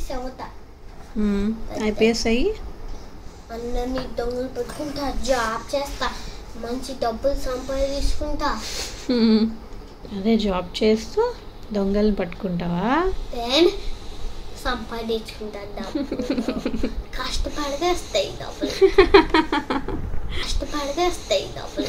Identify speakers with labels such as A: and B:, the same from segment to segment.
A: IPS అవుతా
B: IPS అయ్యి
A: అందరినీ దొంగలు పెట్టుకుంటా జాబ్ చేస్తా మంచి డబ్బులు సంపాదించుకుంటా
B: మ్మ్. అదే జాబ్ చేస్తూ దొంగలను పట్టుకుంటావా
A: దెన్ సంపాదించుకుంటా డబ్బులు కష్టపడితే వస్తాయి డబ్బులు కష్టపడితే వస్తాయి డబ్బులు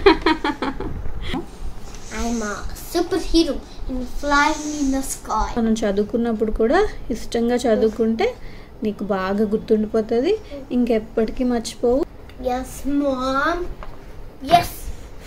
A: I'm super hero in fly in the sky
B: మనం చదువుకున్నప్పుడు కూడా ఇష్టంగా చదువుకుంటే నీకు బాగా గుర్తుండిపోతుంది ఇంకెప్పటికీ మర్చిపోవు
A: ఎస్ మామ్ ఎస్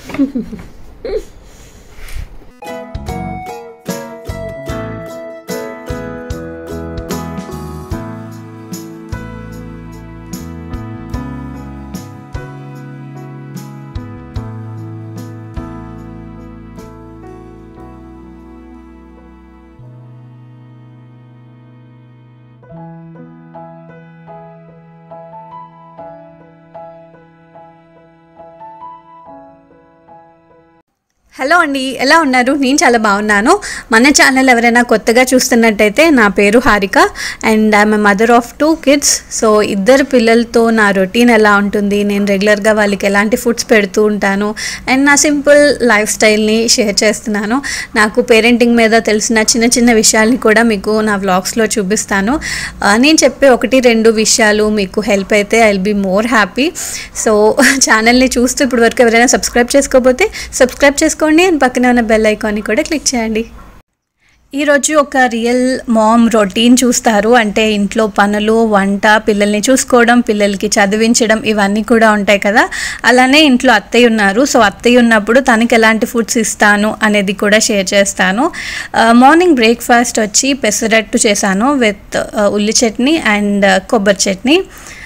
B: హలో అండి ఎలా ఉన్నారు నేను చాలా బాగున్నాను మన ఛానల్ ఎవరైనా కొత్తగా చూస్తున్నట్టయితే నా పేరు Harika and I'm mother of two kids so ఇద్దరు పిల్లలతో నా రొటీన్ ఎలా ఉంటుంది నేను రెగ్యులర్గా వాళ్ళకి ఎలాంటి ఫుడ్స్ పెడుతూ ఉంటాను అండ్ నా సింపుల్ లైఫ్ స్టైల్ని షేర్ చేస్తున్నాను నాకు పేరెంటింగ్ మీద తెలిసిన చిన్న చిన్న విషయాల్ని కూడా మీకు నా వ్లాగ్స్లో చూపిస్తాను ఆ, నేను చెప్పే ఒకటి రెండు విషయాలు మీకు హెల్ప్ అయితే I will be more happy so ఛానల్ని చూస్తూ ఇప్పుడు వరకు ఎవరైనా సబ్స్క్రైబ్ చేసుకోకపోతే సబ్స్క్రైబ్ చేసుకోండి అండ్ పక్కనే ఉన్న బెల్ ఐకాన్ని కూడా క్లిక్ చేయండి ఈరోజు ఒక రియల్ మామ్ రొటీన్ చూస్తారు అంటే ఇంట్లో పనులు వంట పిల్లల్ని చూసుకోవడం పిల్లలకి చదివించడం ఇవన్నీ కూడా ఉంటాయి కదా అలానే ఇంట్లో అత్తయ్య ఉన్నారు సో అత్తయ్య ఉన్నప్పుడు తనకి ఎలాంటి ఫుడ్స్ ఇస్తాను అనేది కూడా షేర్ చేస్తాను మార్నింగ్ బ్రేక్ఫాస్ట్ వచ్చి పెసరట్టు చేశాను విత్ ఉల్లి చట్నీ అండ్ కొబ్బరి చట్నీ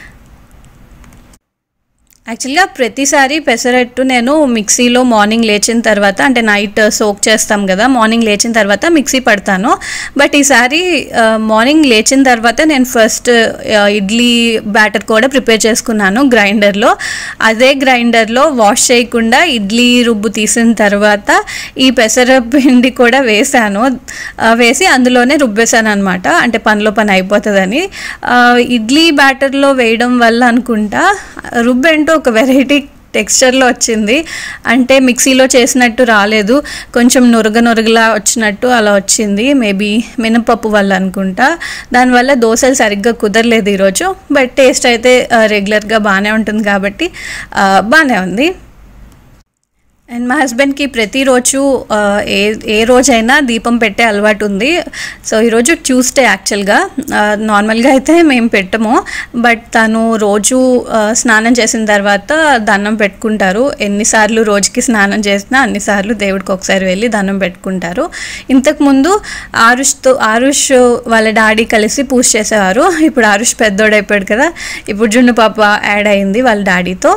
B: యాక్చువల్గా ప్రతిసారి పెసరట్టు నేను మిక్సీలో మార్నింగ్ లేచిన తర్వాత అంటే నైట్ సోక్ చేస్తాం కదా మార్నింగ్ లేచిన తర్వాత మిక్సీ పడతాను బట్ ఈసారి ఆ, మార్నింగ్ లేచిన తర్వాత నేను ఫస్ట్ ఆ, ఇడ్లీ బ్యాటర్ కూడా ప్రిపేర్ చేసుకున్నాను గ్రైండర్లో అదే గ్రైండర్లో వాష్ చేయకుండా ఇడ్లీ రుబ్బు తీసిన తర్వాత ఈ పెసర పిండి కూడా వేసాను ఆ, వేసి అందులోనే రుబ్బేశాను అనమాట అంటే పనిలో పని అయిపోతుందని ఆ, ఇడ్లీ బ్యాటర్లో వేయడం వల్ల అనుకుంటా రుబ్బేంటో ఒక వెరైటీ టెక్స్చర్లో వచ్చింది అంటే మిక్సీలో చేసినట్టు రాలేదు కొంచెం నురగ నురగలా వచ్చినట్టు అలా వచ్చింది మేబీ మినపప్పు వల్ల అనుకుంటా దానివల్ల దోశలు సరిగ్గా కుదరలేదు ఈరోజు బట్ టేస్ట్ అయితే రెగ్యులర్గా బాగానే ఉంటుంది కాబట్టి ఆ, బాగానే ఉంది అండ్ మా హస్బెండ్కి ప్రతిరోజు ఆ, ఏ ఏ రోజైనా దీపం పెట్టే అలవాటు ఉంది సో ఈరోజు ట్యూస్డే యాక్చువల్గా ఆ, నార్మల్గా అయితే మేము పెట్టము బట్ తను రోజు ఆ, స్నానం చేసిన తర్వాత దండం పెట్టుకుంటారు ఎన్నిసార్లు రోజుకి స్నానం చేసినా అన్నిసార్లు దేవుడికి ఒకసారి వెళ్ళి దండం పెట్టుకుంటారు ఇంతకుముందు ఆరుష్తో ఆరుష్ వాళ్ళ డాడీ కలిసి పూజ చేసేవారు ఇప్పుడు ఆరుష్ పెద్దోడైపోయాడు కదా ఇప్పుడు జున్ను పాప యాడ్ అయింది వాళ్ళ డాడీతో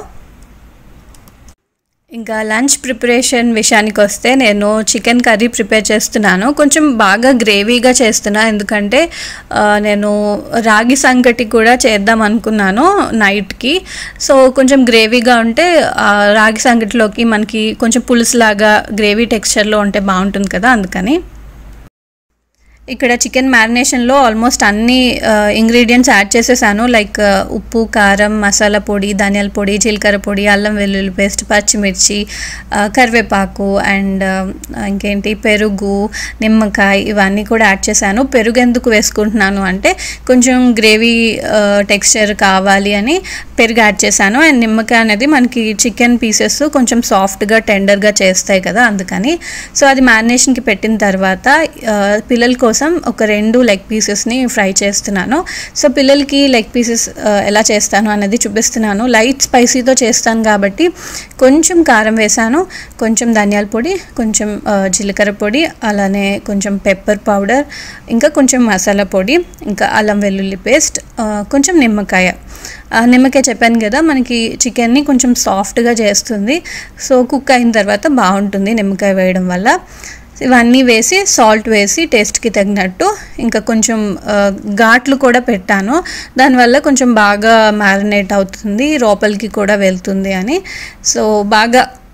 B: ఇంకా లంచ్ ప్రిపరేషన్ విషయానికి వస్తే నేను చికెన్ కర్రీ ప్రిపేర్ చేస్తున్నాను కొంచెం బాగా గ్రేవీగా చేస్తున్నా ఎందుకంటే ఆ, నేను రాగి సంగటి కూడా చేద్దాం అనుకున్నాను నైట్కి సో కొంచెం గ్రేవీగా ఉంటే ఆ, రాగి సంగటిలోకి మనకి కొంచెం పులుసులాగా గ్రేవీ టెక్స్చర్లో ఉంటే బాగుంటుంది కదా అందుకని ఇక్కడ చికెన్ మ్యారినేషన్లో ఆల్మోస్ట్ అన్ని ఇంగ్రీడియంట్స్ యాడ్ చేసేసాను లైక్ ఉప్పు కారం మసాలా పొడి ధనియాల పొడి జీలకర్ర పొడి అల్లం వెల్లుల్లి పేస్ట్ పచ్చిమిర్చి ఆ, కరివేపాకు అండ్ ఇంకేంటి పెరుగు నిమ్మకాయ ఇవన్నీ కూడా యాడ్ చేశాను పెరుగు ఎందుకు వేసుకుంటున్నాను అంటే కొంచెం గ్రేవీ టెక్స్చర్ కావాలి అని పెరుగు యాడ్ చేశాను అండ్ నిమ్మకాయ అనేది మనకి చికెన్ పీసెస్ కొంచెం సాఫ్ట్గా టెండర్గా చేస్తాయి కదా అందుకని సో అది మ్యారినేషన్కి పెట్టిన తర్వాత ఆ, పిల్లల కోసం ఒక రెండు లెగ్ పీసెస్ని ఫ్రై చేస్తున్నాను సో పిల్లలకి లెగ్ పీసెస్ ఎలా చేస్తాను అనేది చూపిస్తున్నాను లైట్ స్పైసీతో చేస్తాను కాబట్టి కొంచెం కారం వేసాను కొంచెం ధనియాల పొడి కొంచెం ఆ, జీలకర్ర పొడి అలానే కొంచెం పెప్పర్ పౌడర్ ఇంకా కొంచెం మసాలా పొడి ఇంకా అల్లం వెల్లుల్లి పేస్ట్ ఆ, కొంచెం నిమ్మకాయ ఆ, నిమ్మకాయ చెప్పాను కదా మనకి చికెన్ని కొంచెం సాఫ్ట్గా చేస్తుంది సో కుక్ అయిన తర్వాత బాగుంటుంది నిమ్మకాయ వేయడం వల్ల ఇవన్నీ వేసి సాల్ట్ వేసి టేస్ట్కి తగినట్టు ఇంకా కొంచెం ఆ, ఘాట్లు కూడా పెట్టాను దానివల్ల కొంచెం బాగా మ్యారినేట్ అవుతుంది లోపలికి కూడా వెళ్తుంది అని సో బాగా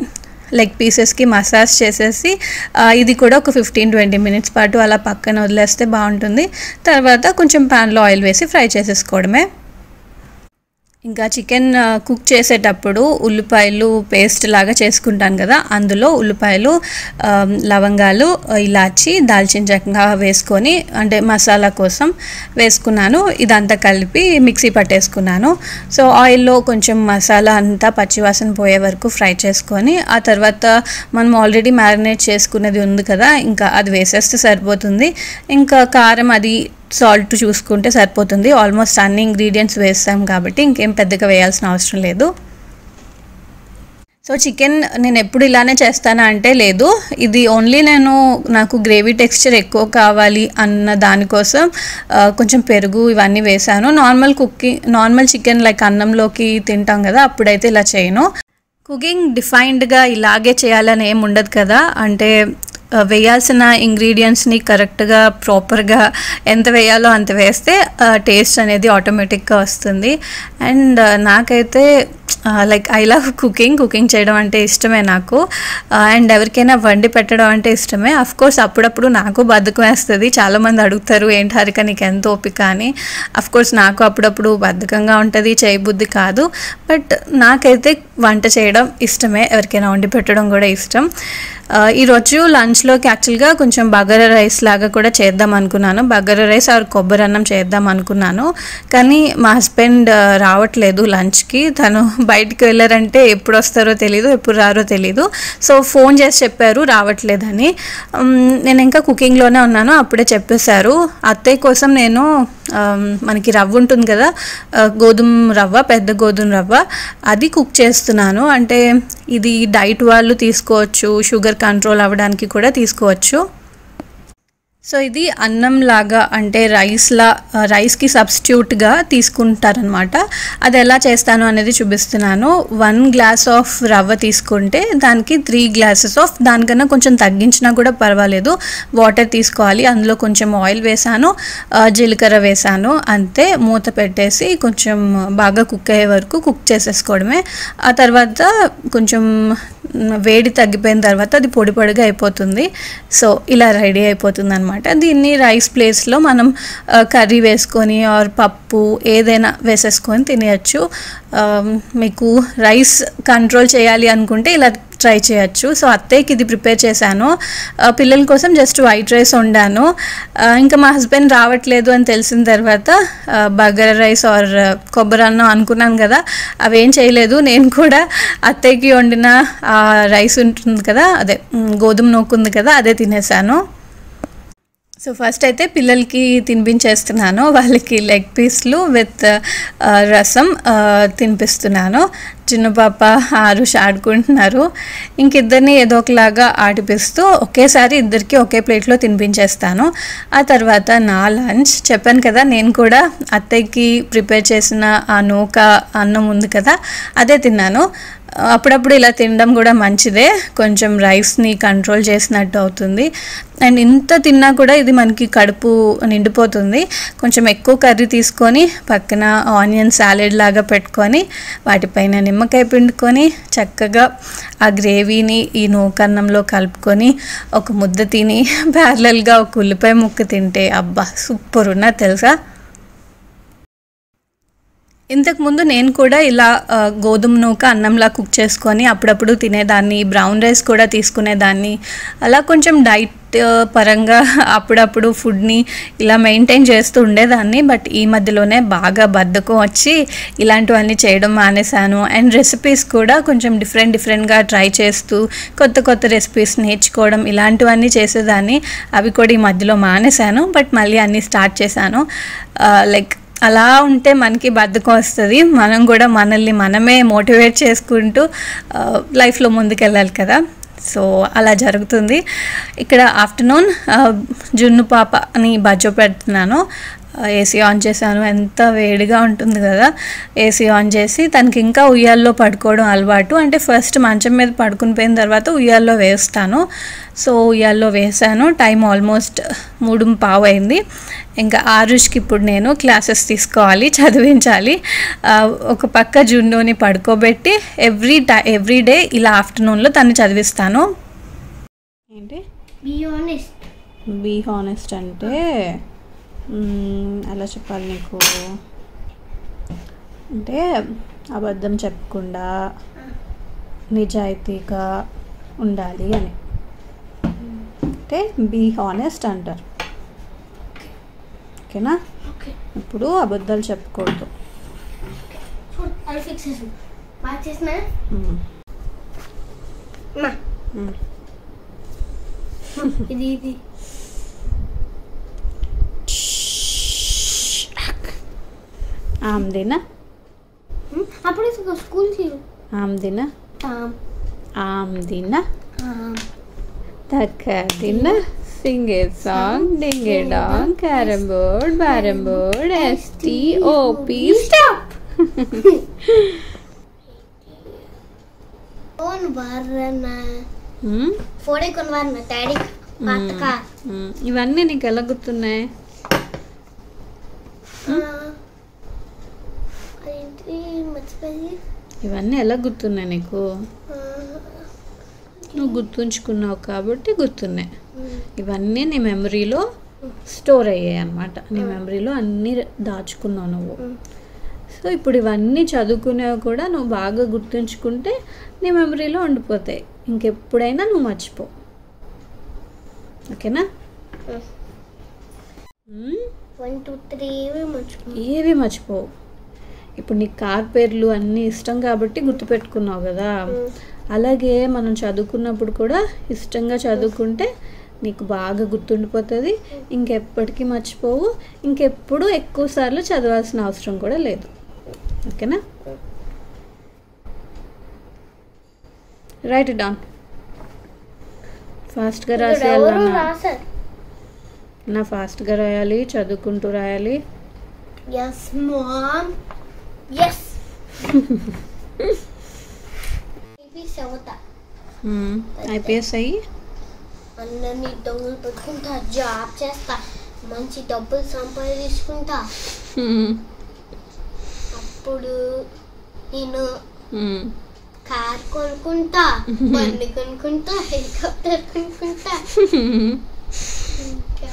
B: లెగ్ పీసెస్కి మసాజ్ చేసేసి ఆ, ఇది కూడా ఒక ఫిఫ్టీన్ ట్వంటీ మినిట్స్ పాటు అలా పక్కన వదిలేస్తే బాగుంటుంది తర్వాత కొంచెం ప్యాన్లో ఆయిల్ వేసి ఫ్రై చేసేసుకోవడమే ఇంకా చికెన్ ఆ, కుక్ చేసేటప్పుడు ఉల్లిపాయలు పేస్ట్ లాగా చేసుకుంటాను కదా అందులో ఉల్లిపాయలు ఆ, లవంగాలు ఇలాచి దాల్చిన చెక్క వేసుకొని అంటే మసాలా కోసం వేసుకున్నాను ఇదంతా కలిపి మిక్సీ పట్టేసుకున్నాను సో ఆయిల్లో కొంచెం మసాలా అంతా పచ్చివాసన పోయే వరకు ఫ్రై చేసుకొని ఆ తర్వాత మనం ఆల్రెడీ మ్యారినేట్ చేసుకున్నది ఉంది కదా ఇంకా అది వేసేస్తే సరిపోతుంది ఇంకా కారం అది సాల్ట్ చూసుకుంటే సరిపోతుంది ఆల్మోస్ట్ అన్ని ఇంగ్రీడియంట్స్ వేస్తాం కాబట్టి ఇంకేం పెద్దగా వేయాల్సిన అవసరం లేదు సో చికెన్ నేను ఎప్పుడు ఇలానే చేస్తానా అంటే లేదు ఇది ఓన్లీ నేను నాకు గ్రేవీ టెక్స్చర్ ఎక్కువ కావాలి అన్న దానికోసం ఆ, కొంచెం పెరుగు ఇవన్నీ వేసాను normal cooking normal chicken like అన్నంలోకి తింటాం కదా అప్పుడైతే ఇలా చేయను కుకింగ్ డిఫైన్డ్గా ఇలాగే చేయాలని ఏం ఉండదు కదా అంటే ఆ, వేయాల్సిన ఇంగ్రీడియంట్స్ని కరెక్ట్గా ప్రాపర్గా ఎంత వేయాలో అంత వేస్తే టేస్ట్ అనేది ఆటోమేటిక్గా వస్తుంది అండ్ నాకైతే like I love cooking cooking చేయడం అంటే ఇష్టమే నాకు అండ్ ఎవరికైనా వండి పెట్టడం అంటే ఇష్టమే అఫ్ కోర్స్ అప్పుడప్పుడు నాకు బద్ధకం వేస్తుంది చాలామంది అడుగుతారు ఏంటి హరిక నీకు ఎంత ఓపిక అని అఫ్ కోర్స్ నాకు అప్పుడప్పుడు బద్ధకంగా ఉంటుంది చేయబుద్ధి కాదు బట్ నాకైతే వంట చేయడం ఇష్టమే ఎవరికైనా వండి పెట్టడం కూడా ఇష్టం ఆ, ఈరోజు లంచ్లోకి యాక్చువల్గా కొంచెం బగారా రైస్ లాగా కూడా చేద్దాం అనుకున్నాను బగారా రైస్ ఆర్ కొబ్బరి అన్నం చేద్దాం అనుకున్నాను కానీ మా హస్బెండ్ ఆ, రావట్లేదు లంచ్కి తను బయటికి వెళ్ళారంటే ఎప్పుడు వస్తారో తెలీదు ఎప్పుడు రారో తెలీదు సో ఫోన్ చేసి చెప్పారు రావట్లేదని ఉమ్, నేను ఇంకా కుకింగ్లోనే ఉన్నాను అప్పుడే చెప్పేశారు అత్తయ్య కోసం నేను ఆమ్, మనకి రవ్వ ఉంటుంది కదా ఆ, గోధుమ రవ్వ పెద్ద గోధుమ రవ్వ అది కుక్ చేస్తున్నాను అంటే ఇది డైట్ వాళ్ళు తీసుకోవచ్చు షుగర్ కంట్రోల్ అవ్వడానికి కూడా తీసుకోవచ్చు సో ఇది అన్నం లాగా అంటే రైస్లా రైస్కి సబ్స్టిట్యూట్గా తీసుకుంటారనమాట అది ఎలా చేస్తాను అనేది చూపిస్తున్నాను వన్ గ్లాస్ ఆఫ్ రవ్వ తీసుకుంటే దానికి త్రీ గ్లాసెస్ ఆఫ్ దానికన్నా కొంచెం తగ్గించినా కూడా పర్వాలేదు వాటర్ తీసుకోవాలి అందులో కొంచెం ఆయిల్ వేసాను ఆ, జీలకర్ర వేసాను అంతే మూత పెట్టేసి కొంచెం బాగా కుక్ అయ్యే వరకు కుక్ చేసేసుకోవడమే ఆ తర్వాత కొంచెం మ్, వేడి తగ్గిపోయిన తర్వాత అది పొడి పొడిగా అయిపోతుంది సో ఇలా రెడీ అయిపోతుంది అనమాట దీన్ని రైస్ ప్లేస్లో మనం ఆ, కర్రీ వేసుకొని ఆర్ పప్పు ఏదైనా వేసేసుకొని తినేయచ్చు ఆ, మీకు రైస్ కంట్రోల్ చేయాలి అనుకుంటే ఇలా ట్రై చేయొచ్చు సో అత్తయ్యకి ఇది ప్రిపేర్ చేశాను ఆ, పిల్లల కోసం జస్ట్ వైట్ రైస్ వండాను ఆ, ఇంకా మా హస్బెండ్ రావట్లేదు అని తెలిసిన తర్వాత ఆ, బగారా రైస్ ఆర్ కొబ్బరి అన్నం అనుకున్నాను కదా అవేం చేయలేదు నేను కూడా అత్తయ్యకి వండిన ఆ రైస్ ఉంటుంది కదా అదే మ్, గోధుమ నూకు ఉంది కదా అదే తినేసాను సో ఫస్ట్ అయితే పిల్లలకి తినిపించేస్తున్నాను వాళ్ళకి లెగ్ పీస్లు విత్ ఆ, రసం ఆ, తినిపిస్తున్నాను చిన్న పాప ఆరుష్ ఆడుకుంటున్నారు ఇంకిద్దరిని ఏదో ఒకలాగా ఆడిపిస్తూ ఒకేసారి ఇద్దరికి ఒకే ప్లేట్లో తినిపించేస్తాను ఆ తర్వాత నా లంచ్ చెప్పాను కదా నేను కూడా అత్తయ్యకి ప్రిపేర్ చేసిన ఆ నూక అన్నం ఉంది కదా అదే తిన్నాను అప్పుడప్పుడు ఇలా తినడం కూడా మంచిదే కొంచెం రైస్ని కంట్రోల్ చేసినట్టు అవుతుంది అండ్ ఇంత తిన్నా కూడా ఇది మనకి కడుపు నిండిపోతుంది కొంచెం ఎక్కువ కర్రీ తీసుకొని పక్కన ఆనియన్ సాలెడ్ లాగా పెట్టుకొని వాటిపైన నిమ్మకాయ పిండుకొని చక్కగా ఆ గ్రేవీని ఈ నూకన్నంలో కలుపుకొని ఒక ముద్ద తిని ప్యారలల్గా ఒక ఉల్లిపాయ ముక్క తింటే అబ్బా సూపర్ ఉన్నా తెలుసా ఇంతకుముందు నేను కూడా ఇలా ఆ, గోధుమ నూక అన్నంలా కుక్ చేసుకొని అప్పుడప్పుడు తినేదాన్ని బ్రౌన్ రైస్ కూడా తీసుకునేదాన్ని అలా కొంచెం డైట్ ఆ, పరంగా అప్పుడప్పుడు ఫుడ్ని ఇలా మెయింటైన్ చేస్తూ ఉండేదాన్ని బట్ ఈ మధ్యలోనే బాగా బద్ధకం వచ్చి ఇలాంటివన్నీ చేయడం మానేశాను అండ్ రెసిపీస్ కూడా కొంచెం డిఫరెంట్ డిఫరెంట్గా ట్రై చేస్తూ కొత్త కొత్త రెసిపీస్ నేర్చుకోవడం ఇలాంటివన్నీ చేసేదాన్ని అవి కూడా ఈ మధ్యలో మానేశాను బట్ మళ్ళీ అన్నీ స్టార్ట్ చేశాను లైక్ అలా ఉంటే మనకి బద్ధకం వస్తుంది మనం కూడా మనల్ని మనమే మోటివేట్ చేసుకుంటూ ఆ, లైఫ్లో ముందుకెళ్ళాలి కదా సో అలా జరుగుతుంది ఇక్కడ ఆఫ్టర్నూన్ ఆ, జున్ను పాప అని బజ్జో పెడుతున్నాను ఏసీ ఆన్ చేశాను ఎంత వేడిగా ఉంటుంది కదా ఏసీ ఆన్ చేసి తనకి ఇంకా ఉయ్యాల్లో పడుకోవడం అలవాటు అంటే ఫస్ట్ మంచం మీద పడుకుని పోయిన తర్వాత ఉయ్యాల్లో వేస్తాను సో ఉయ్యాల్లో వేసాను టైం ఆల్మోస్ట్ మూడు పావు అయింది ఇంకా ఆరుష్కి ఇప్పుడు నేను క్లాసెస్ తీసుకోవాలి చదివించాలి ఆ, ఒక పక్క జున్నుని పడుకోబెట్టి ఎవ్రీ టై ఎవ్రీ డే ఇలా ఆఫ్టర్నూన్లో తను చదివిస్తాను ఏంటి
A: Be honest.
B: బీ హానెస్ట్ అంటే మ్మ్, ఎలా చెప్పాలి నీకు అంటే అబద్ధం చెప్పకుండా నిజాయితీగా ఉండాలి అని అంటే బీ హానెస్ట్ అంటారు ఓకేనా
A: Okay.
B: ఇప్పుడు అబద్ధాలు చెప్పకూడదు
A: Food, I'll fix this one. Watch this, man.
B: Hmm.
A: Ma.
B: మ్మ్.
A: ఇది ఇది
B: ఆమ్దిన
A: Hmm? అప్పుడు ఇసుక స్కూల్ చేయు
B: ఆమ్దిన
A: Um,
B: ఆమ్దిన
A: um,
B: తక్కదిన sing a song ding a dong carrom board barrom board S T O P
A: stop. Phone వారన్నా ఫోడే కొని వారన్నా డాడీ పాత కార్
B: ఇవన్నీ నీకు ఎలా గుర్తున్నాయి
A: అదేంటి మర్చిపోయి
B: ఇవన్నీ ఎలా గుర్తున్నాయి నీకు నువ్వు గుర్తుంచుకున్నావు కాబట్టి గుర్తున్నాయి ఇవన్నీ నీ మెమరీలో స్టోర్ అయ్యాయి అన్నమాట నీ మెమరీలో అన్నీ దాచుకున్నావు నువ్వు సో ఇప్పుడు ఇవన్నీ చదువుకునేవి కూడా నువ్వు బాగా గుర్తుంచుకుంటే నీ మెమరీలో ఉండిపోతాయి ఇంకెప్పుడైనా నువ్వు మర్చిపో ఓకేనా మ్మ్?
A: వన్ టూ త్రీ మర్చిపో
B: ఏవి మర్చిపోవు ఇప్పుడు నీకు కార్ పేర్లు అన్నీ ఇష్టం కాబట్టి గుర్తుపెట్టుకున్నావు కదా అలాగే మనం చదువుకున్నప్పుడు కూడా ఇష్టంగా చదువుకుంటే నీకు బాగా గుర్తుండిపోతుంది ఇంకెప్పటికీ మర్చిపోవు ఇంకెప్పుడు ఎక్కువ సార్లు చదవాల్సిన అవసరం కూడా లేదు ఓకేనా రైట్ డౌన్ ఫాస్ట్గా
A: ఎవరు
B: రాసేయాలన్నా
A: రాశారు
B: నా ఫాస్ట్గా రాయాలి చదువుకుంటూ రాయాలి
A: ఎస్ మామ్ ఎస్ ఇది చదువుతా
B: ఐపీఎస్ అయ్యి
A: అందరినీ దొంగలు పెట్టుకుంటా జాబ్ చేస్తా మంచి డబ్బులు సంపాదించుకుంటా అప్పుడు నేను కార్ కొనుక్కుంటా బండి కొనుక్కుంటా హెలికాప్టర్ కొనుక్కుంటా ఇంకా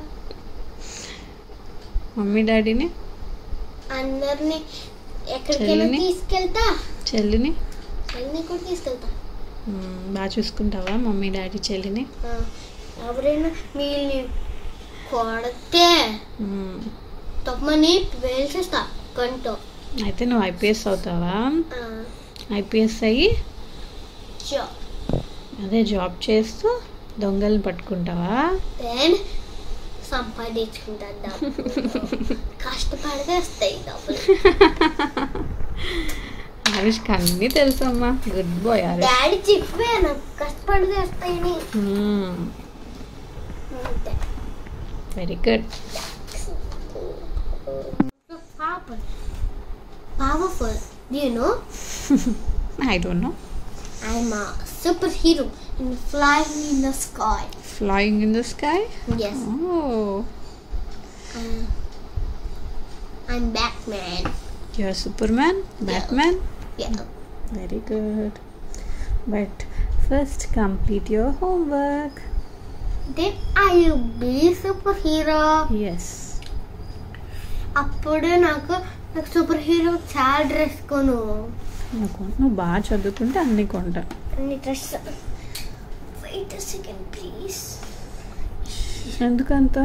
B: మమ్మీ డాడీని
A: అందరినీ ఎక్కడికైనా
B: చెల్లిని?
A: తీసుకెళ్తా
B: చెల్లిని
A: చెల్లిని కూడా తీసుకెళ్తా
B: మ్మ్, బాగా చూసుకుంటావా మమ్మీ డాడీ చెల్లిని
A: ఆ, ఎవరైనా వీళ్ళని కొడితే
B: మ్మ్.
A: తప్పమని వేల్చేస్తా గంట
B: అయితే నువ్వు ఐపీఎస్ అవుతావా ఐపీఎస్ అయ్యి అదే జాబ్ చేస్తూ దొంగలను పట్టుకుంటావా
A: దెన్ సంపాదించుకుంటా డబ్బులు కష్టపడితే వస్తాయి డబ్బులు
B: హరీష్కి అన్నీ తెలుసమ్మా గుడ్ బాయ్ హరీష్
A: డాడీ చెప్పే నాకు కష్టపడితే వస్తాయని అంతే.
B: Very good
A: Powerful. Powerful. Do you know?
B: I don't know
A: I'm a superhero and flying in the sky.
B: Flying in the sky
A: Yes.
B: Oh
A: Uh, I'm Batman.
B: You are superman Batman
A: Yeah.
B: Very good. But first complete your homework.
A: Then I will be superhero.
B: Yes.
A: అప్పుడు నాకు నాకు super hero చాలా dress కొను
B: నువ్వు నువ్వు బాగా చదువుకుంటే అన్నీ కొంటా
A: అన్ని డ్రెస్ వెయిట్ సెకండ్ ప్లీజ్
B: ఎందుకంత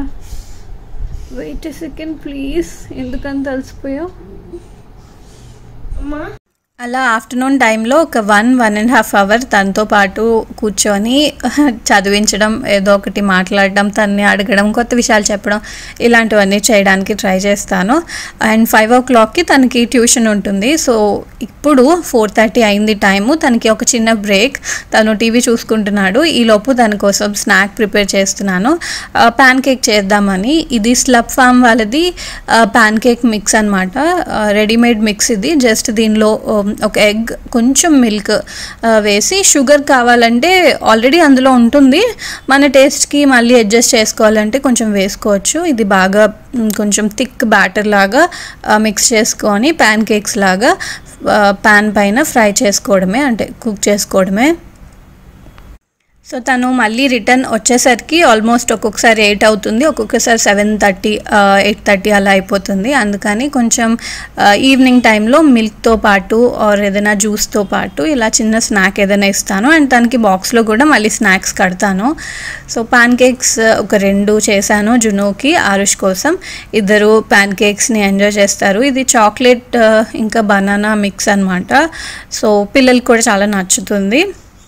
B: వెయిట్ సెకండ్ ప్లీజ్ ఎందుకంత అలసిపోయావు
A: అమ్మా
B: అలా ఆఫ్టర్నూన్ టైంలో ఒక one one and half hour తనతో పాటు కూర్చొని చదివించడం ఏదో ఒకటి మాట్లాడడం తన్ని అడగడం కొత్త విషయాలు చెప్పడం ఇలాంటివన్నీ చేయడానికి ట్రై చేస్తాను అండ్ ఫైవ్ ఓ క్లాక్కి తనకి ట్యూషన్ ఉంటుంది సో ఇప్పుడు ఫోర్ థర్టీ అయింది టైము తనకి ఒక చిన్న బ్రేక్ తను టీవీ చూసుకుంటున్నాడు ఈలోపు తన కోసం స్నాక్ ప్రిపేర్ చేస్తున్నాను ప్యాన్ కేక్ చేద్దామని ఇది స్లబ్ ఫామ్ వాళ్ళది ప్యాన్ కేక్ మిక్స్ అనమాట రెడీమేడ్ మిక్స్ ఇది జస్ట్ దీనిలో um, ఒక ఎగ్ కొంచెం మిల్క్ వేసి షుగర్ కావాలంటే ఆల్రెడీ అందులో ఉంటుంది మన టేస్ట్కి మళ్ళీ అడ్జస్ట్ చేసుకోవాలంటే కొంచెం వేసుకోవచ్చు ఇది బాగా మ్, కొంచెం థిక్ బ్యాటర్ లాగా మిక్స్ చేసుకొని ప్యాన్ కేక్స్ లాగా ప్యాన్ పైన ఫ్రై చేసుకోవడమే అంటే కుక్ చేసుకోవడమే సో తను మళ్ళీ రిటర్న్ వచ్చేసరికి ఆల్మోస్ట్ ఒక్కొక్కసారి ఎయిట్ అవుతుంది ఒక్కొక్కసారి సెవెన్ థర్టీ ఎయిట్ థర్టీ అలా అయిపోతుంది అందుకని కొంచెం ఈవినింగ్ టైంలో మిల్క్తో పాటు ఆర్ ఏదైనా జ్యూస్తో పాటు ఇలా చిన్న స్నాక్ ఏదైనా ఇస్తాను అండ్ తనకి బాక్స్లో కూడా మళ్ళీ స్నాక్స్ కడతాను సో పాన్ కేక్స్ ఒక రెండు చేశాను జునోకి ఆరుష్ కోసం ఇద్దరు పాన్ కేక్స్ని ఎంజాయ్ చేస్తారు ఇది చాక్లెట్ ఇంకా బనానా మిక్స్ అనమాట సో పిల్లలకి కూడా చాలా నచ్చుతుంది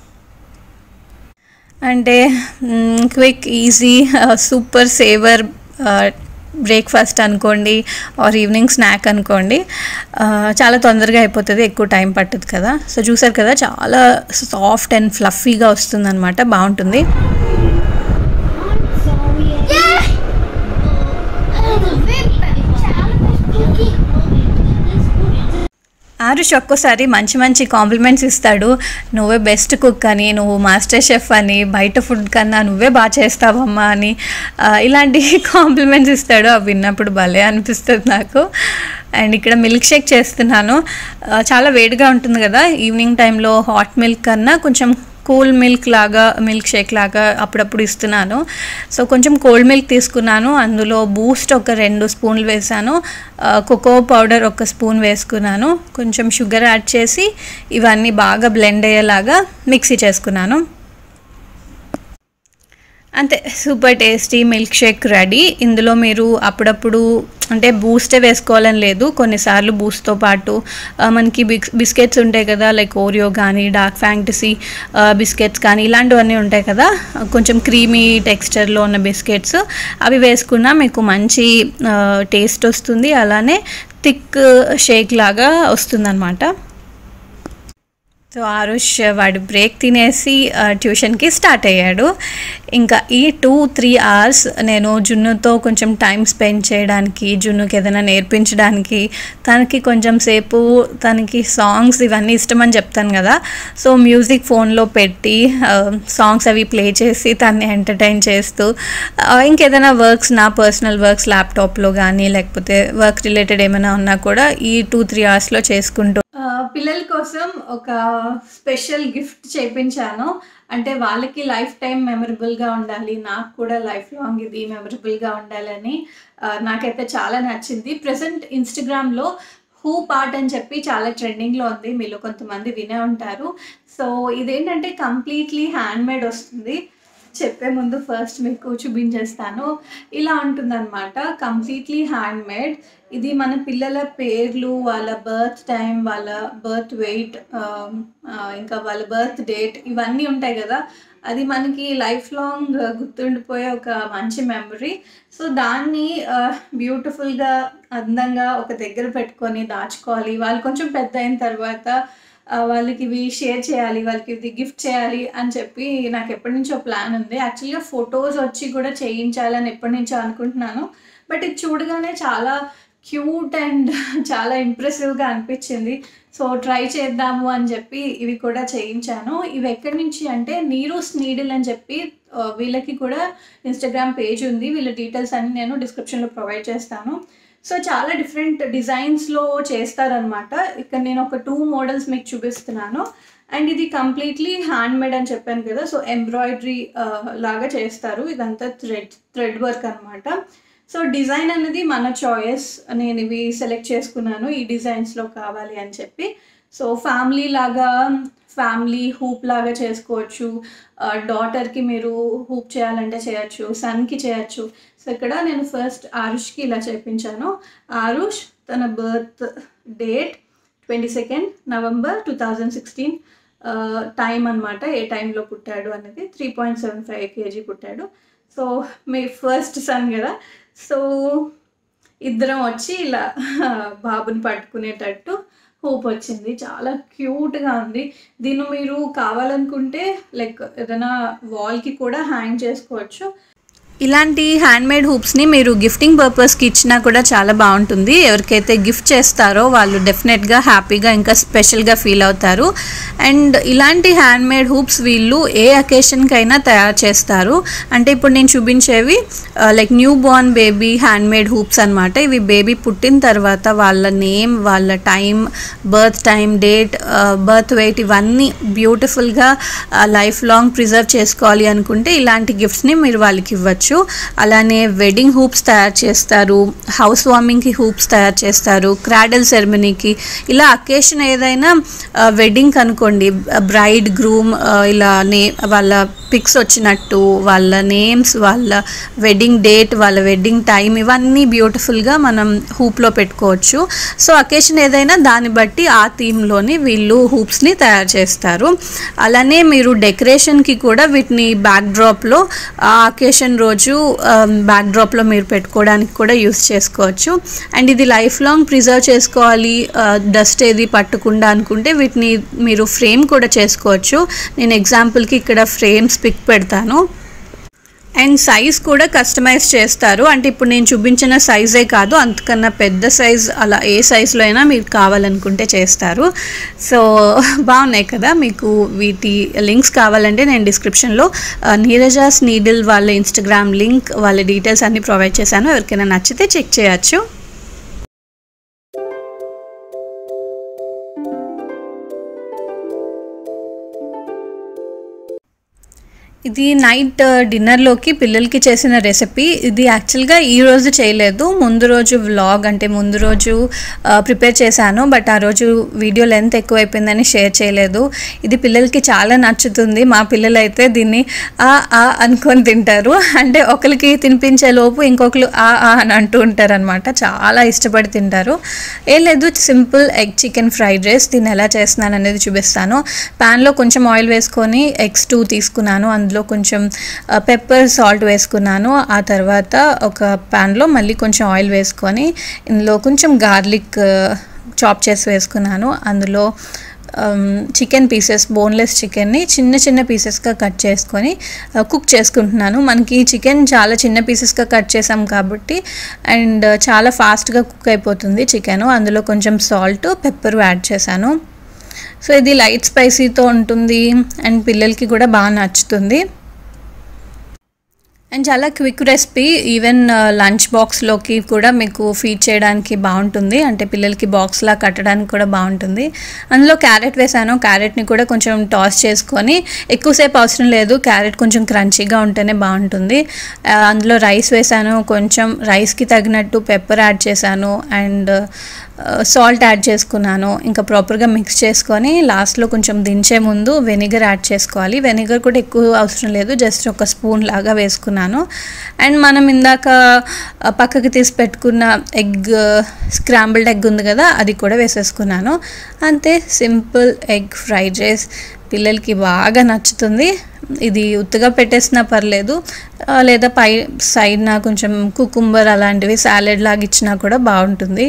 B: అంటే quick easy super saver breakfast అనుకోండి ఆర్ ఈవినింగ్ స్నాక్ అనుకోండి ఆ, చాలా తొందరగా అయిపోతుంది ఎక్కువ టైం పట్టదు కదా సో చూసారు కదా చాలా సాఫ్ట్ అండ్ ఫ్లఫీగా వస్తుంది అనమాట బాగుంటుంది
A: Yeah! Oh, the whip. Cookie.
B: Aarush ఒక్కోసారి మంచి మంచి కాంప్లిమెంట్స్ ఇస్తాడు నువ్వే బెస్ట్ కుక్ అని నువ్వు మాస్టర్ షెఫ్ అని బయట ఫుడ్ కన్నా నువ్వే బాగా చేస్తావమ్మా అని ఆ, ఇలాంటి కాంప్లిమెంట్స్ ఇస్తాడు అవి విన్నప్పుడు భలే అనిపిస్తుంది నాకు అండ్ ఇక్కడ మిల్క్ షేక్ చేస్తున్నాను ఆ, చాలా వేడిగా ఉంటుంది కదా ఈవినింగ్ టైంలో హాట్ మిల్క్ కన్నా కొంచెం కూల్ మిల్క్ లాగా మిల్క్ షేక్ లాగా అప్పుడప్పుడు ఇస్తున్నాను సో కొంచెం కోల్డ్ మిల్క్ తీసుకున్నాను అందులో బూస్ట్ ఒక రెండు స్పూన్లు వేసాను ఆ, కోకో పౌడర్ ఒక స్పూన్ వేసుకున్నాను కొంచెం షుగర్ యాడ్ చేసి ఇవన్నీ బాగా బ్లెండ్ అయ్యేలాగా మిక్సీ చేసుకున్నాను అంతే super tasty milkshake ready ఇందులో మీరు అప్పుడప్పుడు అంటే బూస్టే వేసుకోవాలని లేదు కొన్నిసార్లు బూస్ట్తో పాటు ఆ, మనకి బిస్ బిస్కెట్స్ ఉంటాయి కదా లైక్ ఓరియో కానీ డార్క్ ఫ్యాంటసీ బిస్కెట్స్ కానీ ఇలాంటివన్నీ ఉంటాయి కదా కొంచెం క్రీమీ టెక్స్చర్లో ఉన్న బిస్కెట్స్ అవి వేసుకున్నా మీకు మంచి టేస్ట్ వస్తుంది అలానే థిక్ షేక్ లాగా వస్తుందన్నమాట సో ఆరుష్ వాడు బ్రేక్ తినేసి ఆ, ట్యూషన్కి స్టార్ట్ అయ్యాడు ఇంకా ఈ టూ త్రీ అవర్స్ నేను జున్నుతో కొంచెం టైం స్పెండ్ చేయడానికి జున్నుకి ఏదైనా నేర్పించడానికి తనకి కొంచెం సేపు తనకి సాంగ్స్ ఇవన్నీ ఇష్టమని చెప్తాను కదా సో మ్యూజిక్ ఫోన్లో పెట్టి సాంగ్స్ అవి ప్లే చేసి తన్ని ఎంటర్టైన్ చేస్తూ ఆ, ఇంకేదైనా వర్క్స్ నా పర్సనల్ వర్క్స్ ల్యాప్టాప్లో కానీ లేకపోతే వర్క్ రిలేటెడ్ ఏమైనా ఉన్నా కూడా ఈ టూ త్రీ అవర్స్లో చేసుకుంటూ ఆ, పిల్లల కోసం ఒక స్పెషల్ గిఫ్ట్ చేయించాను అంటే వాళ్ళకి లైఫ్ టైం మెమరబుల్గా ఉండాలి నాకు కూడా లైఫ్ లాంగ్ ఇది మెమరబుల్గా ఉండాలని ఆ, నాకైతే చాలా నచ్చింది ప్రజెంట్ ఇన్స్టాగ్రామ్లో హూ పార్ట్ అని చెప్పి చాలా ట్రెండింగ్లో ఉంది మీలో కొంతమంది వినే ఉంటారు సో ఇదేంటంటే కంప్లీట్లీ హ్యాండ్ మేడ్ వస్తుంది చెప్పే ముందు ఫస్ట్ మీకు చూపించేస్తాను ఇలా ఉంటుందన్నమాట కంప్లీట్లీ హ్యాండ్ మేడ్ ఇది మన పిల్లల పేర్లు వాళ్ళ బర్త్ టైం వాళ్ళ బర్త్ వెయిట్ ఇంకా వాళ్ళ బర్త్ డేట్ ఇవన్నీ ఉంటాయి కదా అది మనకి లైఫ్ లాంగ్ గుర్తుండిపోయే ఒక మంచి మెమరీ సో దాన్ని బ్యూటిఫుల్గా అందంగా ఒక దగ్గర పెట్టుకొని దాచుకోవాలి వాళ్ళు కొంచెం పెద్ద అయిన తర్వాత ఆ, వాళ్ళకి ఇవి షేర్ చేయాలి వాళ్ళకి ఇది గిఫ్ట్ చేయాలి అని చెప్పి నాకు ఎప్పటి నుంచో ప్లాన్ ఉంది యాక్చువల్గా ఫొటోస్ వచ్చి కూడా చేయించాలని ఎప్పటి నుంచో అనుకుంటున్నాను బట్ ఇది చూడగానే చాలా క్యూట్ అండ్ చాలా ఇంప్రెసివ్గా అనిపించింది సో ట్రై చేద్దాము అని చెప్పి ఇవి కూడా చేయించాను ఇవి ఎక్కడి నుంచి అంటే నీరూస్ నీడిల్ అని చెప్పి ఆ, వీళ్ళకి కూడా ఇన్స్టాగ్రామ్ పేజ్ ఉంది వీళ్ళ డీటెయిల్స్ అన్ని నేను డిస్క్రిప్షన్లో ప్రొవైడ్ చేస్తాను సో చాలా డిఫరెంట్ డిజైన్స్లో చేస్తారనమాట ఇక్కడ నేను ఒక టూ మోడల్స్ మీకు చూపిస్తున్నాను అండ్ ఇది కంప్లీట్లీ హ్యాండ్ మేడ్ అని చెప్పాను కదా సో ఎంబ్రాయిడరీ లాగా చేస్తారు ఇదంతా థ్రెడ్ థ్రెడ్ వర్క్ అనమాట సో డిజైన్ అనేది మన చాయిస్ నేను ఇవి సెలెక్ట్ చేసుకున్నాను ఈ డిజైన్స్లో కావాలి అని చెప్పి సో ఫ్యామిలీ లాగా ఫ్యామిలీ హూప్ లాగా చేసుకోవచ్చు డాటర్కి మీరు హూప్ చేయాలంటే చేయొచ్చు సన్కి చేయొచ్చు సో ఇక్కడ నేను ఫస్ట్ ఆరుష్కి ఇలా చేపించాను ఆరుష్ తన birth date twenty second November two thousand sixteen time అనమాట ఏ టైంలో పుట్టాడు అనేది three point seven five KG పుట్టాడు సో మీ ఫస్ట్ సన్ కదా సో ఇద్దరం వచ్చి ఇలా బాబుని పట్టుకునేటట్టు హోప్ వచ్చింది చాలా క్యూట్గా ఉంది దీన్ని మీరు కావాలనుకుంటే లైక్ ఏదైనా వాల్కి కూడా హ్యాంగ్ చేసుకోవచ్చు ఇలాంటి హ్యాండ్మేడ్ హూప్స్ని మీరు గిఫ్టింగ్ పర్పస్కి ఇచ్చినా కూడా చాలా బాగుంటుంది ఎవరికైతే గిఫ్ట్ చేస్తారో వాళ్ళు డెఫినెట్గా హ్యాపీగా ఇంకా స్పెషల్గా ఫీల్ అవుతారు అండ్ ఇలాంటి హ్యాండ్మేడ్ హూప్స్ వీళ్ళు ఏ అకేషన్కైనా తయారు చేస్తారు అంటే ఇప్పుడు నేను చూపించేవి like newborn baby handmade hoops అనమాట ఇవి బేబీ పుట్టిన తర్వాత వాళ్ళ నేమ్ వాళ్ళ time birth time date birth weight ఇవన్నీ బ్యూటిఫుల్గా లైఫ్ లాంగ్ ప్రిజర్వ్ చేసుకోవాలి అనుకుంటే ఇలాంటి గిఫ్ట్స్ని మీరు వాళ్ళకి ఇవ్వచ్చు అలానే వెడ్డింగ్ హూప్స్ తయారు చేస్తారు హౌస్ వార్మింగ్కి హూప్స్ తయారు చేస్తారు క్రాడల్ సెరమనీకి ఇలా అకేషన్ ఏదైనా వెడ్డింగ్ అనుకోండి బ్రైడ్ గ్రూమ్ ఇలా నే వాళ్ళ పిక్స్ వచ్చినట్టు వాళ్ళ నేమ్స్ వాళ్ళ వెడ్డింగ్ డేట్ వాళ్ళ వెడ్డింగ్ టైం ఇవన్నీ బ్యూటిఫుల్గా మనం హూప్లో పెట్టుకోవచ్చు సో అకేషన్ ఏదైనా దాన్ని బట్టి ఆ థీమ్లోని వీళ్ళు హూప్స్ని తయారు చేస్తారు అలానే మీరు డెకరేషన్కి కూడా వీటిని బ్యాక్ డ్రాప్లో ఆ అకేషన్ రోజు బ్యాక్ డ్రాప్లో మీరు పెట్టుకోవడానికి కూడా యూస్ చేసుకోవచ్చు అండ్ ఇది లైఫ్ లాంగ్ ప్రిజర్వ్ చేసుకోవాలి డస్ట్ ఏది పట్టకుండా అనుకుంటే వీటిని మీరు ఫ్రేమ్ కూడా చేసుకోవచ్చు నేను ఎగ్జాంపుల్కి ఇక్కడ ఫ్రేమ్స్ పిక్ పెడతాను అండ్ సైజ్ కూడా కస్టమైజ్ చేస్తారు అంటే ఇప్పుడు నేను చూపించిన సైజే కాదు అంతకన్నా పెద్ద సైజ్ అలా ఏ సైజులో అయినా మీకు కావాలనుకుంటే చేస్తారు సో బాగున్నాయి కదా మీకు వీటి లింక్స్ కావాలంటే నేను డిస్క్రిప్షన్లో నీరజాస్ నీడిల్ వాళ్ళ ఇన్స్టాగ్రామ్ లింక్ వాళ్ళ డీటెయిల్స్ అన్ని ప్రొవైడ్ చేశాను ఎవరికైనా నచ్చితే చెక్ చేయొచ్చు ఇది నైట్ డిన్నర్లోకి పిల్లలకి చేసిన రెసిపీ ఇది యాక్చువల్గా ఈ రోజు చేయలేదు ముందు రోజు వ్లాగ్ అంటే ముందు రోజు ప్రిపేర్ చేశాను బట్ ఆ రోజు వీడియో లెంత్ ఎక్కువైపోయిందని షేర్ చేయలేదు ఇది పిల్లలకి చాలా నచ్చుతుంది మా పిల్లలు అయితే దీన్ని ఆ ఆ అనుకొని తింటారు అంటే ఒకరికి తినిపించే లోపు ఇంకొకరు ఆ ఆ అని అంటూ ఉంటారు అనమాట చాలా ఇష్టపడి తింటారు ఏం లేదు simple egg chicken fried rice దీన్ని ఎలా చేస్తున్నాను అనేది చూపిస్తాను ప్యాన్లో కొంచెం ఆయిల్ వేసుకొని ఎగ్స్ టూ తీసుకున్నాను అందులో కొంచెం పెప్పర్ సాల్ట్ వేసుకున్నాను ఆ తర్వాత ఒక ప్యాన్లో మళ్ళీ కొంచెం ఆయిల్ వేసుకొని ఇందులో కొంచెం గార్లిక్ చాప్ చేసి వేసుకున్నాను అందులో చికెన్ పీసెస్ బోన్లెస్ చికెన్ని చిన్న చిన్న పీసెస్గా కట్ చేసుకొని కుక్ చేసుకుంటున్నాను మనకి చికెన్ చాలా చిన్న పీసెస్గా కట్ చేసాం కాబట్టి అండ్ చాలా ఫాస్ట్గా కుక్ అయిపోతుంది చికెన్ అందులో కొంచెం సాల్ట్ పెప్పర్ యాడ్ చేశాను సో ఇది లైట్ స్పైసీతో ఉంటుంది అండ్ పిల్లలకి కూడా బాగా నచ్చుతుంది అండ్ చాలా క్విక్ రెసిపీ ఈవెన్ లంచ్ బాక్స్లోకి కూడా మీకు ఫీడ్ చేయడానికి బాగుంటుంది అంటే పిల్లలకి బాక్స్లా కట్టడానికి కూడా బాగుంటుంది అందులో క్యారెట్ వేసాను క్యారెట్ని కూడా కొంచెం టాస్ చేసుకొని ఎక్కువసేపు అవసరం లేదు క్యారెట్ కొంచెం క్రంచీగా ఉంటేనే బాగుంటుంది అందులో రైస్ వేసాను కొంచెం రైస్కి తగినట్టు పెప్పర్ యాడ్ చేశాను అండ్ సాల్ట్ యాడ్ చేసుకున్నాను ఇంకా ప్రాపర్గా మిక్స్ చేసుకొని లాస్ట్లో కొంచెం దించే ముందు వెనిగర్ యాడ్ చేసుకోవాలి వెనిగర్ కూడా ఎక్కువ అవసరం లేదు జస్ట్ ఒక స్పూన్ లాగా వేసుకున్నాను అండ్ మనం ఇందాక పక్కకి తీసి పెట్టుకున్న ఎగ్ స్క్రాంబుల్డ్ ఎగ్ ఉంది కదా అది కూడా వేసేసుకున్నాను అంతే సింపుల్ ఎగ్ ఫ్రైడ్ రైస్ పిల్లలకి బాగా నచ్చుతుంది ఇది ఉత్తగా పెట్టేసినా పర్లేదు లేదా పై సైడ్న కొంచెం కుకుంబర్ అలాంటివి సాలెడ్ లాగా ఇచ్చినా కూడా బాగుంటుంది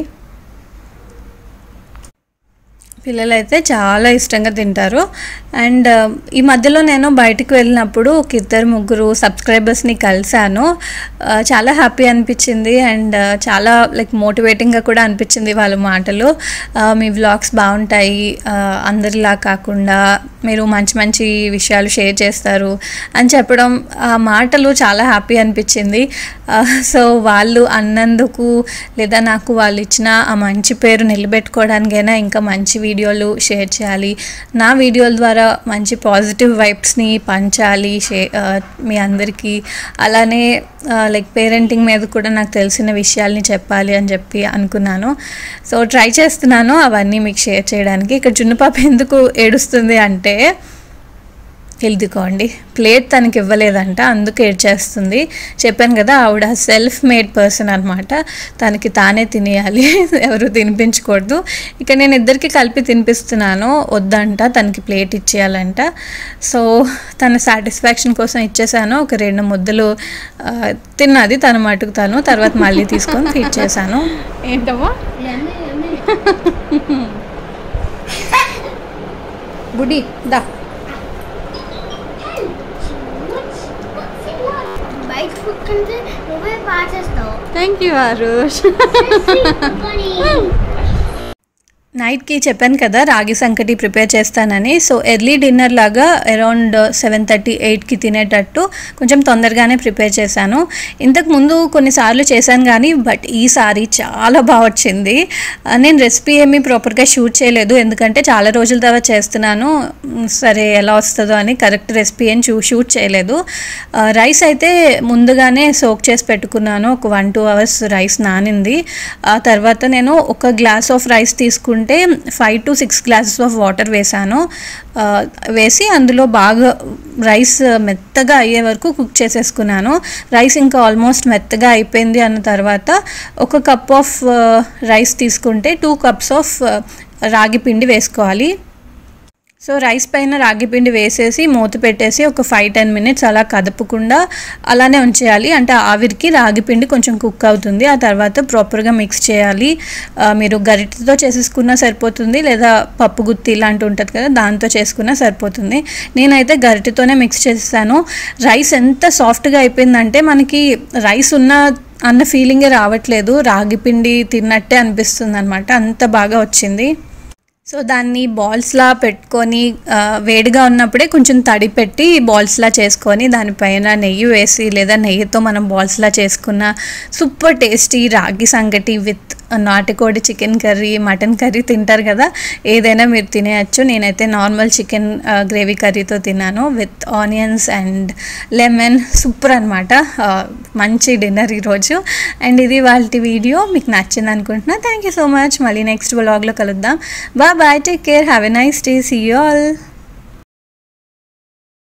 B: పిల్లలైతే చాలా ఇష్టంగా తింటారు అండ్ ఈ మధ్యలో నేను బయటకు వెళ్ళినప్పుడు ఒక ఇద్దరు ముగ్గురు సబ్స్క్రైబర్స్ని కలిశాను చాలా హ్యాపీ అనిపించింది అండ్ చాలా లైక్ మోటివేటింగ్గా కూడా అనిపించింది వాళ్ళ మాటలు మీ వ్లాగ్స్ బాగుంటాయి అందరిలా కాకుండా మీరు మంచి మంచి విషయాలు షేర్ చేస్తారు అని చెప్పడం ఆ మాటలు చాలా హ్యాపీ అనిపించింది సో వాళ్ళు అన్నందుకు లేదా నాకు వాళ్ళు ఇచ్చిన ఆ మంచి పేరు నిలబెట్టుకోవడానికైనా ఇంకా మంచి వీడియోలు షేర్ చేయాలి నా వీడియోల ద్వారా మంచి పాజిటివ్ వైబ్స్ని పంచాలి షే మీ అందరికీ అలానే లైక్ పేరెంటింగ్ మీద కూడా నాకు తెలిసిన విషయాల్ని చెప్పాలి అని చెప్పి అనుకున్నాను సో ట్రై చేస్తున్నాను అవన్నీ మీకు షేర్ చేయడానికి ఇక్కడ జున్నుపాప ఎందుకు ఏడుస్తుంది అంటే ఇదిగోండి ప్లేట్ తనకి ఇవ్వలేదంట అందుకు ఏడ్చేస్తుంది చెప్పాను కదా ఆవిడ సెల్ఫ్ మేడ్ పర్సన్ అనమాట తనకి తానే తినేయాలి ఎవరు తినిపించకూడదు ఇక నేను ఇద్దరికి కలిపి తినిపిస్తున్నాను వద్దంట తనకి ప్లేట్ ఇచ్చేయాలంట సో తన సాటిస్ఫాక్షన్ కోసం ఇచ్చేసాను ఒక రెండు ముద్దలు ఆ, తిన్నది తన మటుకు తను తర్వాత మళ్ళీ తీసుకొని ఫీడ్ చేశాను ఏంటమ్మా బుడి దా
A: బయట ఫుడ్ కంటే నువ్వే బాగా చేస్తావు
B: థ్యాంక్ యూ ఆరుష్ నైట్కి చెప్పాను కదా రాగి సంకటి ప్రిపేర్ చేస్తానని సో ఎర్లీ డిన్నర్ లాగా అరౌండ్ సెవెన్ థర్టీ ఎయిట్కి తినేటట్టు కొంచెం తొందరగానే ప్రిపేర్ చేశాను ఇంతకు ముందు కొన్నిసార్లు చేశాను కానీ బట్ ఈసారి చాలా బాగా వచ్చింది ఆ, నేను రెసిపీ ఏమీ ప్రాపర్గా షూట్ చేయలేదు ఎందుకంటే చాలా రోజుల తర్వాత చేస్తున్నాను మ్, సరే ఎలా వస్తుందో అని కరెక్ట్ రెసిపీ ఏం చూ షూట్ చేయలేదు ఆ, రైస్ అయితే ముందుగానే సోక్ చేసి పెట్టుకున్నాను ఒక వన్ టూ అవర్స్ రైస్ నానింది ఆ తర్వాత నేను ఒక గ్లాస్ ఆఫ్ రైస్ తీసుకుంటే five to six glasses of water వేసాను ఆ, వేసి అందులో బాగా రైస్ మెత్తగా అయ్యే వరకు కుక్ చేసేసుకున్నాను రైస్ ఇంకా ఆల్మోస్ట్ మెత్తగా అయిపోయింది అన్న తర్వాత ఒక కప్ ఆఫ్ రైస్ తీసుకుంటే టూ కప్స్ ఆఫ్ రాగి పిండి వేసుకోవాలి సో రైస్ పైన రాగి పిండి వేసేసి మూత పెట్టేసి ఒక ఫైవ్ టెన్ మినిట్స్ అలా కదపకుండా అలానే ఉంచేయాలి అంటే ఆవిరికి రాగి పిండి కొంచెం కుక్ అవుతుంది ఆ తర్వాత ప్రాపర్గా మిక్స్ చేయాలి ఆ, మీరు గరిటెతో చేసేసుకున్నా సరిపోతుంది లేదా పప్పు గుత్తి ఇలాంటి ఉంటుంది కదా దాంతో చేసుకున్నా సరిపోతుంది నేనైతే గరిటెతోనే మిక్స్ చేసేసాను రైస్ ఎంత సాఫ్ట్గా అయిపోయిందంటే మనకి రైస్ ఉన్న అన్న ఫీలింగే రావట్లేదు రాగి పిండి తిన్నట్టే అనిపిస్తుంది అనమాట అంత బాగా వచ్చింది సో దాన్ని బాల్స్లా పెట్టుకొని ఆ, వేడిగా ఉన్నప్పుడే కొంచెం తడి పెట్టి బాల్స్లా చేసుకొని దానిపైన నెయ్యి వేసి లేదా నెయ్యితో మనం బాల్స్లా చేసుకున్న సూపర్ టేస్టీ రాగి సంగటి విత్ నాటుకోడి చికెన్ కర్రీ మటన్ కర్రీ తింటారు కదా ఏదైనా మీరు తినేయచ్చు నేనైతే నార్మల్ చికెన్ గ్రేవీ కర్రీతో తిన్నాను with onions and lemon super అనమాట మంచి డిన్నర్ ఈరోజు అండ్ ఇది వాళ్ళ వీడియో మీకు నచ్చింది అనుకుంటున్నా థ్యాంక్ యూ సో మచ్ మళ్ళీ నెక్స్ట్ వ్లాగ్లో కలుద్దాం బా bye take care have a nice day see you all